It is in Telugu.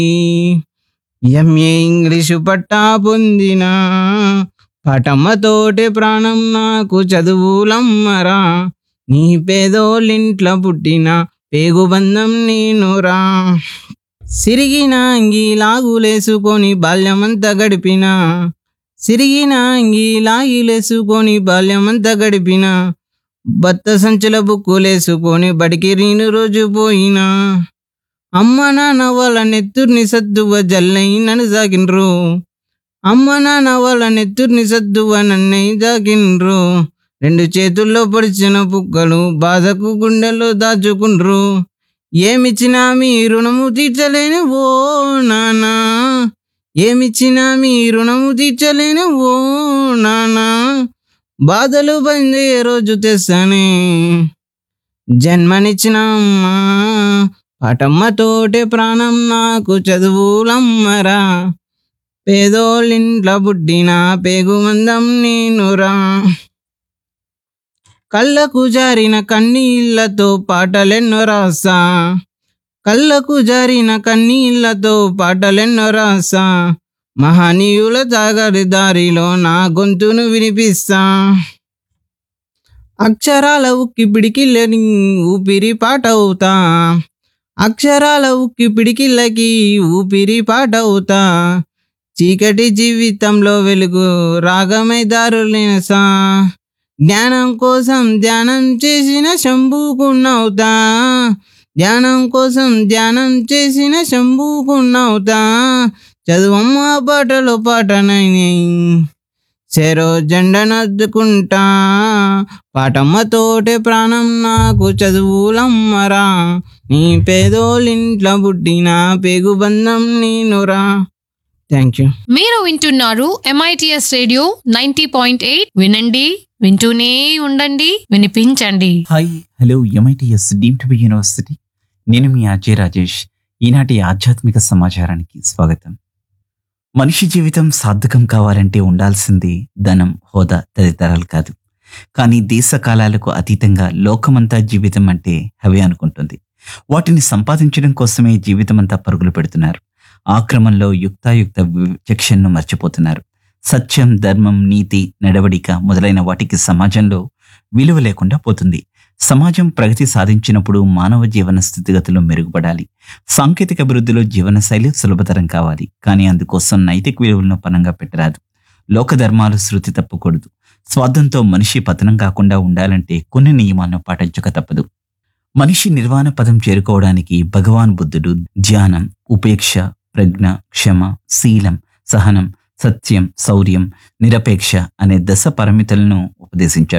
ఎంఏ ఇంగ్లీషు పట్టా పొందిన పటమ్మతోటి ప్రాణం నాకు చదువులమ్మరా నీ పేదోళ్ళింట్ల పుట్టిన పేగుబంధం నేనురా సిరిగిన అంగీలాగులేసుకొని బాల్యమంతా గడిపిన సిరిగిన అంగీలాగిలేసుకొని బాల్యమంతా గడిపిన బత్త సంచుల బుక్కులేసుకొని బడికి రీను రోజు పోయినా అమ్మ నాన్న వాళ్ళ నెత్తుర్ని సద్దువ జల్లై నన్ను సాగిన్రు అమ్మ నాన్న వాళ్ళ నెత్తుర్ని సద్దువ నన్నై సాగిన్రు రెండు చేతుల్లో పొడిచిన పుక్కలు బాధకు గుండెల్లో దాచుకుండ్రు ఏమిచ్చినా మీ రుణము తీర్చలేని ఓ నానా ఏమిచ్చినా మీ రుణము తీర్చలేని ఓ నానా బాధలు బందే రోజు తెస్తానే జన్మనిచ్చిన అమ్మా పటమ్మతోటే ప్రాణం నాకు చదువులమ్మరా పేదోళ్ళింట్ల పుట్టిన పేగుమందం నేనురా కళ్ళకు జారిన కన్నీళ్లతో పాటలెన్నో రాసా కళ్ళకు జారిన కన్నీళ్లతో పాటలెన్నో రాసా మహనీయుల తాగడి దారిలో నా గొంతును వినిపిస్తా అక్షరాల ఉక్కి పిడికిళ్ళని ఊపిరి పాట అవుతా అక్షరాల ఉక్కి పిడికిళ్ళకి ఊపిరి పాట అవుతా చీకటి జీవితంలో వెలుగు రాగమై దారులేసా జ్ఞానం కోసం ధ్యానం చేసిన శంభుకున్నవుతా ధ్యానం కోసం ధ్యానం చేసిన శంభుకున్నవుతా చదువమ్మ పాటలో పాటనైనా చెరో జెండనద్దుకుంటా పాటమ్మతోటే ప్రాణం నాకు చదువులమ్మరా నీ పేదోళ్ళింట్ల పుట్టిన పేగుబంధం నేనురా థ్యాంక్ యూ మీరు వింటున్నారు MITS radio ninety point eight వినండి వింటూనే ఉండండి వినిపించండి hi hello MITS deemed to be university నేను మీ అజయ్ రాజేష్ ఈనాటి ఆధ్యాత్మిక సమాచారానికి స్వాగతం మనిషి జీవితం సార్థకం కావాలంటే ఉండాల్సింది ధనం హోదా తదితరాలు కాదు కానీ దేశ కాలాలకు అతీతంగా లోకమంతా జీవితం అంటే అవే అనుకుంటుంది వాటిని సంపాదించడం కోసమే జీవితమంతా పరుగులు పెడుతున్నారు ఆ క్రమంలో యుక్తాయుక్త విచక్షణను మర్చిపోతున్నారు సత్యం ధర్మం నీతి నడవడిక మొదలైన వాటికి సమాజంలో విలువ లేకుండా పోతుంది సమాజం ప్రగతి సాధించినప్పుడు మానవ జీవన స్థితిగతులు మెరుగుపడాలి సాంకేతిక అభివృద్ధిలో జీవనశైలి సులభతరం కావాలి కానీ అందుకోసం నైతిక విలువలను పనంగా పెట్టరాదు లోక ధర్మాలు శృతి తప్పకూడదు స్వార్థంతో మనిషి పతనం కాకుండా ఉండాలంటే కొన్ని నియమాలను పాటించక తప్పదు మనిషి నిర్వాణ పదం చేరుకోవడానికి భగవాన్ బుద్ధుడు ధ్యానం ఉపేక్ష ప్రజ్ఞ క్షమ శీలం సహనం సత్యం శౌర్యం నిరపేక్ష అనే దశ పరిమితులను ఉపదేశించాడు